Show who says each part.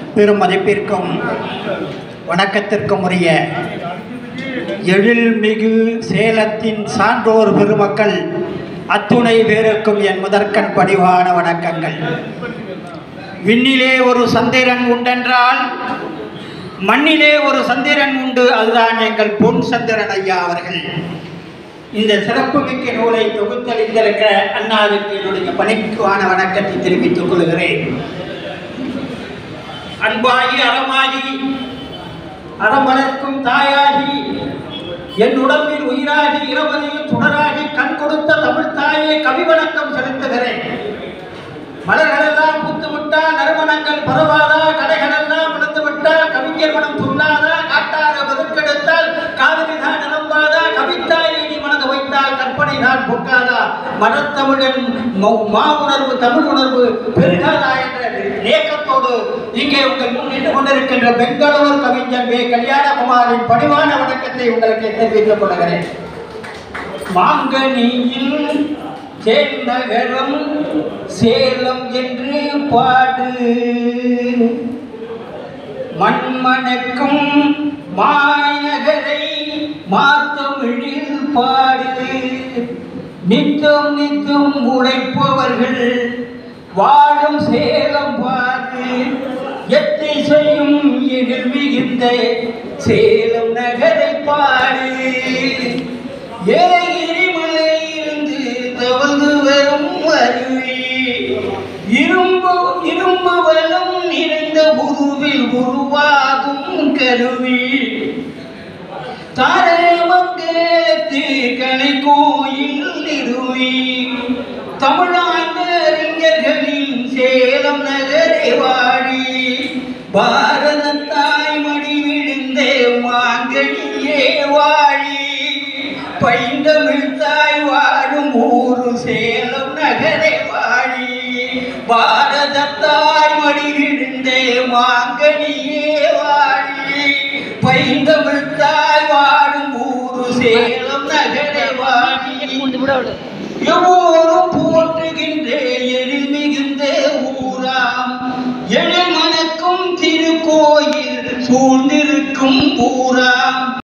Speaker 1: பெரும் மதிப்பிற்கும் வணக்கத்திற்கும் உரிய எழில்மிகு சேலத்தின் சான்றோர் பெருமக்கள் அத்துணை பேருக்கும் என் முதற்கண் பணிவான வணக்கங்கள் விண்ணிலே ஒரு சந்திரன் உண்டென்றால் மண்ணிலே ஒரு சந்திரன் உண்டு அதுதான் எங்கள் பொன் சந்திரன் ஐயா அவர்கள் இந்த சிறப்புமிக்க நூலை தொகுத்தளித்திருக்கிற அண்ணாவுக்கு என்னுடைய பணிக்கான வணக்கத்தை தெரிவித்துக் கொள்கிறேன் அன்பாகி அறமாகி அறமலர்க்கும் தாயாகி என் உடம்பில் உயிராகி இரவதியில் சுடராகி கண் கொடுத்த தமிழ் தாயை கவி வணக்கம் செலுத்துகிறேன் மலர்களெல்லாம் பூத்து விட்டா நறுமணங்கள் பரவாதா கடைகளெல்லாம் விழுந்து விட்டா கவிஞர் மனம் துள்ளாதா காட்டார பதுக்கெடுத்தால் காவிரி தான் நிரம்பாதா கவித்தாயை நீ மனது வைத்தால் கற்பனை நான் பொக்காதா மனத்தமிழன் மௌ- மாவுணர்வு தமிழ் உணர்வு பெருகாதா என்ற ஏக்கத்தோடு இங்கே உங்கள் முன் நின்று கொண்டிருக்கின்ற பெங்களூர் கவிஞர் வே கல்யாணகுமாரின் பணிவான வணக்கத்தை உங்களுக்கு தெரிவித்துக் கொள்கிறேன் மாங்கனியில் சேநகரம் சேலம் என்று பாடு மண்மணக்கும் மாநகரை மாத்தமிழில் பாடு நித்தம் நித்தம் உழைப்பவர்கள் வாழும் சேலம் பாடு எத்தை செய்யும் எழில் மிகுந்த சேலம் நகரை பாடு ஏலகிரி மலையிலிருந்து தவழ்ந்து வரும் அருவி இரும்பு இரும்பு வளம் நிறைந்த உருவில் உருவாகும் கருவி தாரமங்கலத்து கலை கோயில் நிறுவி தமிழ்நாட்டு அறிஞர்களின் சேலம் நகரை வாடி பாரத தாய்மடி விழுந்த மாங்கனியே வாழி பைந்தமிழ் தாய் வாழும் ஊரு சேலம் நகரை வாழி பாரத தாய்மடி விழுந்த மாங்கனியே வாழி பைந்தமிழ் தாய் வாழும் ஊரு சேலம் நகரை வாழி எவ்வோரும் போற்றுகின்ற எழில் மிகுந்த ஊராம் எழில் மணக்கும் திருக்கோயில் சூழ்ந்திருக்கும் ஊராம்